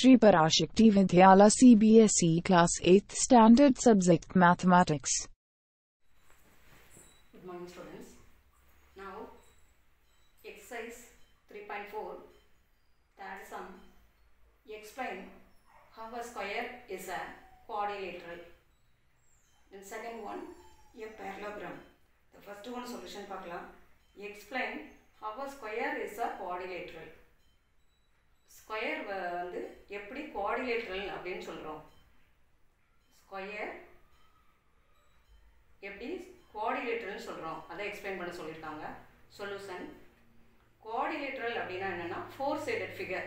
Shri Parashakti Vidyala CBSE Class 8th Standard Subject Mathematics. Good morning, students. Now, exercise 3.4, third sum. Explain how a square is a quadrilateral. Then second one, a parallelogram. The first one solution பார்க்கலாம். Explain how a square is a quadrilateral. Square வந்து எப்படி quadrilateral அப்படின்னு சொல்கிறோம் square எப்படி கோஆர்டினேட்டர்னு சொல்கிறோம் அதை explain பண்ண சொல்லியிருக்காங்க சொல்யூஷன் கோஆர்டினேட்டரல் அப்படின்னா என்னென்னா four sided figure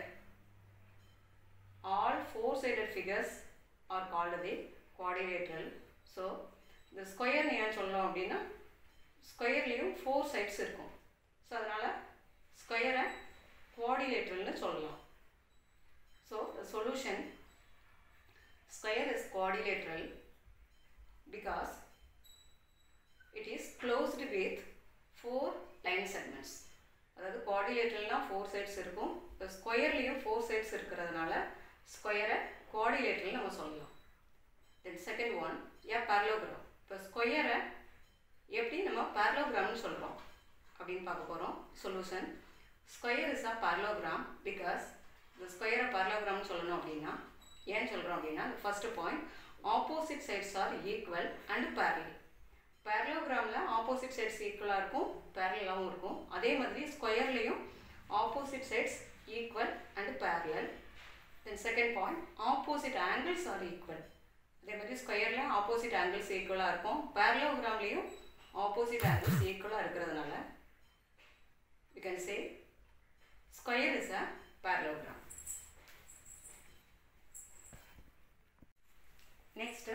all four sided figures are called the quadrilateral so இந்த ஸ்கொயர் ஏன் சொல்லணும் அப்படின்னா ஸ்கொயர்லேயும் ஃபோர் சைட்ஸ் இருக்கும் ஸோ அதனால் ஸ்கொயரை கோஆர்டினேட்டரல்னு சொல்லலாம் so the solution square is quadrilateral because it is closed with four line segments அதாவது குவாடிலேட்டர்லாம் ஃபோர் சைட்ஸ் இருக்கும் இப்போ ஸ்கொயர்லேயும் ஃபோர் சைட்ஸ் இருக்கிறதுனால ஸ்கொயரை குவாடிலேட்டர்னு நம்ம சொல்லலாம் then second one a parallelogram இப்போ ஸ்கொயரை எப்படி நம்ம பேரலோகிராம்னு சொல்கிறோம் அப்படின்னு பார்க்க போகிறோம் solution square is a parallelogram because இந்த ஸ்கொயரை பேரலோகிராம்னு சொல்லணும் அப்படின்னா ஏன் சொல்கிறோம் அப்படின்னா first point opposite sides are equal and parallel பேரலோகிராமில் ஆப்போசிட் சைட்ஸ் ஈக்குவலாக இருக்கும் பேரலாகவும் இருக்கும் அதே மாதிரி ஸ்கொயர்லேயும் opposite sides equal and parallel then second point opposite angles are equal அதே மாதிரி ஸ்கொயரில் ஆப்போசிட் ஆங்கிள்ஸ் ஈக்குவலாக இருக்கும் பேரலோகிராம்லேயும் ஆப்போசிட் ஆங்கிள்ஸ் ஈக்குவலாக இருக்கிறதுனால you can say square is a parallelogram next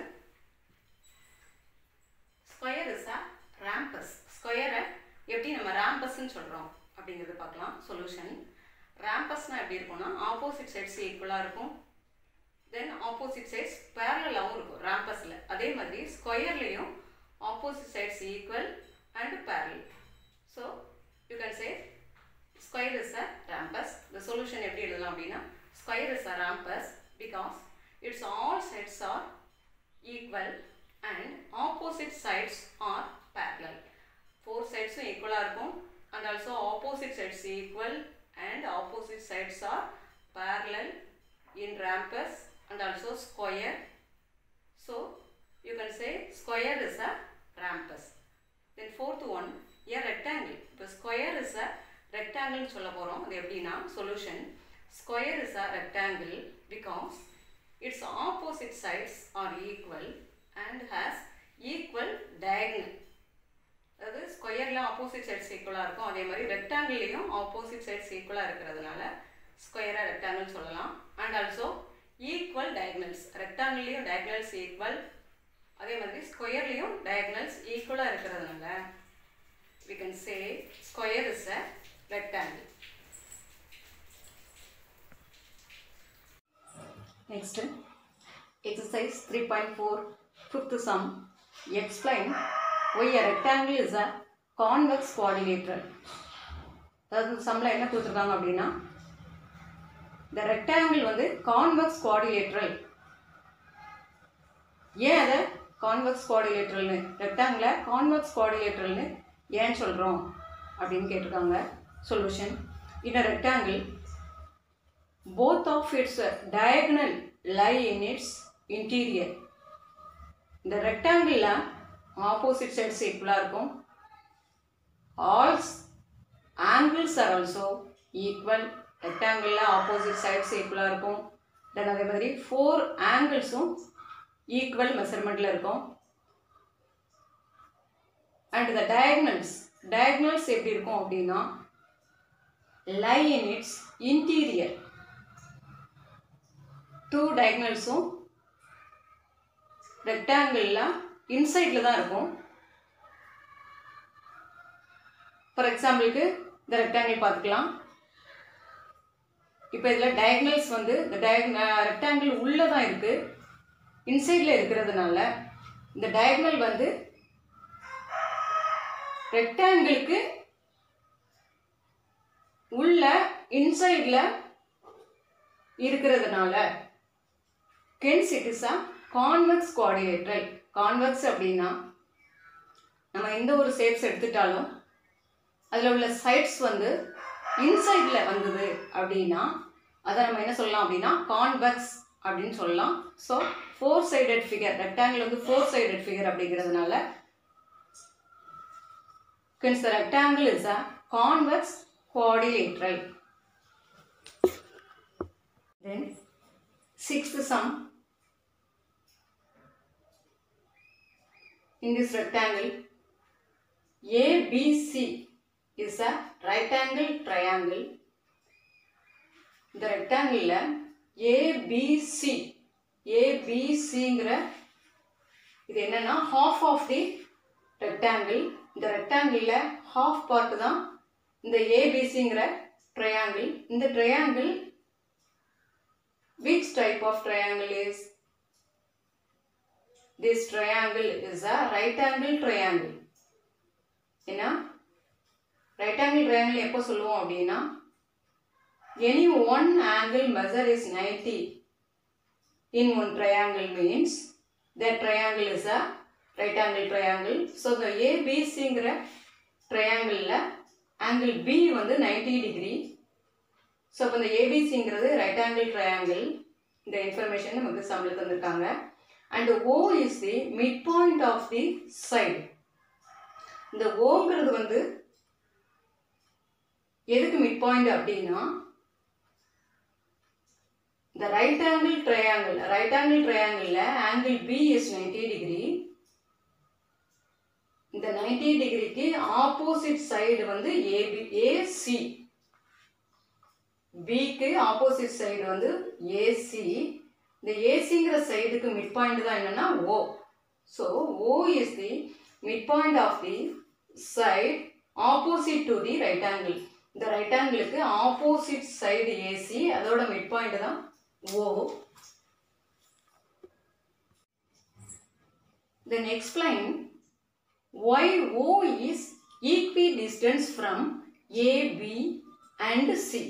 square is a rhombus ஸ்கொயரை எப்படி நம்ம ரேம்பஸ்ன்னு சொல்கிறோம் அப்படிங்கிறது பார்க்கலாம் சொல்யூஷன் ரேம்பஸ்னால் எப்படி இருக்கும்னா ஆப்போசிட் சைட்ஸ் ஈக்குவலாக இருக்கும் தென் ஆப்போசிட் சைட்ஸ் பேரலாகவும் இருக்கும் ரேம்பஸில் அதே மாதிரி ஸ்கொயர்லேயும் opposite sides equal and parallel so you can say square is a rhombus இந்த சொல்யூஷன் எப்படி எழுதலாம் அப்படின்னா square is a rhombus because it's all sides are equal and opposite sides are parallel. Four sides are equal இருக்கும் and also opposite sides equal and opposite sides are parallel in rhombus and also square. So you can say square is a rhombus. Then fourth one a rectangle. இப்போ square is a rectangle சொல்ல போகிறோம் அது எப்படின்னா solution square is a rectangle because its opposite sides are equal and has equal diagonal அதாவது ஸ்கொயரில் opposite sides ஈக்குவலாக இருக்கும் அதே மாதிரி ரெக்டாங்கிள்லேயும் ஆப்போசிட் சைட்ஸ் ஈக்குவலாக இருக்கிறதுனால ஸ்கொயராக ரெக்டாங்கிள் சொல்லலாம் அண்ட் ஆல்சோ ஈக்குவல் டயக்னல்ஸ் ரெக்டாங்கிள்லேயும் டயக்னல்ஸ் ஈக்குவல் அதே மாதிரி ஸ்கொயர்லேயும் டயக்னல்ஸ் ஈக்குவலாக இருக்கிறதுனால we can say square is a rectangle next exercise 3.4 fifth sum explain why a rectangle is a convex quadrilateral அதாவது சம்மில் என்ன கொடுத்துருக்காங்க அப்படின்னா இந்த ரெக்டாங்கிள் வந்து கான்வெக்ஸ் குவாடிலேட்ரல் ஏன் அதை கான்வெக்ஸ் குவாடிலேட்ரல்னு ரெக்டாங்கிளை கான்வெக்ஸ் குவாடிலேட்ரல்னு ஏன் சொல்கிறோம் அப்படின்னு கேட்டிருக்காங்க solution in a rectangle both of its diagonal lie in its interior இந்த ரெக்டாங்கிளில் ஆப்போசிட் சைட்ஸ் ஈக்குவலாக இருக்கும் all angles are also equal ரெக்டாங்கிளில் ஆப்போசிட் சைட்ஸ் ஈக்குவலாக இருக்கும் தென் அதே மாதிரி ஃபோர் ஆங்கிள்ஸும் ஈக்குவல் மெஷர்மெண்ட்டில் இருக்கும் அண்ட் த டயக்னல்ஸ் டயக்னல்ஸ் எப்படி இருக்கும் அப்படின்னா lie in its interior two டயக்னல்ஸும் ரெக்டாங்கிளில் இன்சைடில் தான் இருக்கும் ஃபார் எக்ஸாம்பிளுக்கு இந்த ரெக்டாங்கிள் பார்த்துக்கலாம் இப்போ இதில் டயக்னல்ஸ் வந்து இந்த டயக் ரெக்டாங்கிள் உள்ளே தான் இருக்குது இன்சைடில் இருக்கிறதுனால இந்த டயக்னல் வந்து ரெக்டாங்கிளுக்கு உள்ள இன்சைடில் இருக்கிறதுனால hence it is a convex quadrilateral convex அப்படின்னா நம்ம எந்த ஒரு ஷேப்ஸ் எடுத்துட்டாலும் அதில் உள்ள சைட்ஸ் வந்து இன்சைடில் வந்தது அப்படின்னா அதை நம்ம என்ன சொல்லலாம் அப்படின்னா கான்வெக்ஸ் அப்படின்னு சொல்லலாம் so four sided figure rectangle வந்து ஃபோர் சைடட் ஃபிகர் அப்படிங்கிறதுனால Hence, the rectangle is a convex quadrilateral. Then, sixth sum. In this rectangle, ABC is a right angle triangle. இந்த ரெக்டாங்கிளில் ஏபிசி ஏபிசிங்கிற இது என்னன்னா ஹாஃப் ஆஃப் தி ரெக்டாங்கிள் இந்த ரெக்டாங்கிளில் half part தான் இந்த ஏபிசிங்கிற triangle இந்த triangle which type of triangle is this triangle is a right angle triangle என்ன right angle triangle எப்போ சொல்லுவோம் அப்படின்னா any one angle measure is 90 in one triangle means that triangle is a right angle triangle so the ABCங்கிற triangleல angle B வந்து 90 degree so இப்போ இந்த ஏபிசிங்கிறது right angle triangle இந்த information நமக்கு சம்மில் தந்திருக்காங்க and O is the mid point of the side இந்த ஓங்கிறது வந்து எதுக்கு மிட் பாயிண்ட் அப்படின்னா இந்த right angle triangle right angle ட்ரையாங்கிளில் angle B is ninety degree இந்த நைன்டி டிகிரிக்கு ஆப்போசிட் சைடு வந்து ஏபி ஏசி பிக்கு ஆப்போசிட் சைடு வந்து ஏசி இந்த ஏசிங்கிற சைடுக்கு மிட் பாயிண்ட் தான் என்னன்னா O so O is the mid point of the side opposite to the right angle இந்த ரைட் ஆங்கிளுக்கு ஆப்போசிட் சைடு ஏசி அதோட மிட் பாயிண்ட் தான் O Then explain why O is equidistant from A, B and C.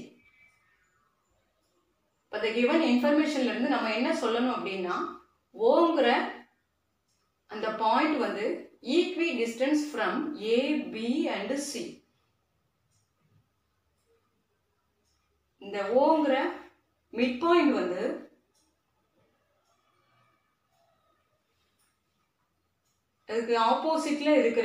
இப்போ the given informationல இருந்து நம்ம என்ன சொல்லணும் அப்படின்னா ஓங்கிற அந்த பாயிண்ட் வந்து equidistant from A B and C இந்த ஓங்கிற மிட் பாயிண்ட் வந்து அதுக்கு ஆப்போசிட்ல இருக்கிற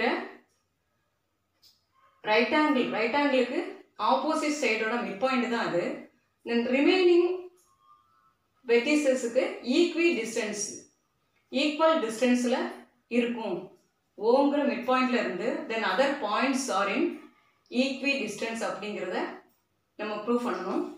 ரைட் ஆங்கிள் ரைட் ஆங்கிளுக்கு ஆப்போசிட் சைடோட மிட் பாயிண்ட் தான் அது தென் ரிமைனிங் வெட்டிசஸுக்கு ஈக்வி டிஸ்டன்ஸ் ஈக்குவல் டிஸ்டன்ஸில் இருக்கும் ஓங்கிற மிட் பாயிண்ட்ல இருந்து then other points are in equidistant அப்படிங்கிறத நம்ம ப்ரூவ் பண்ணணும்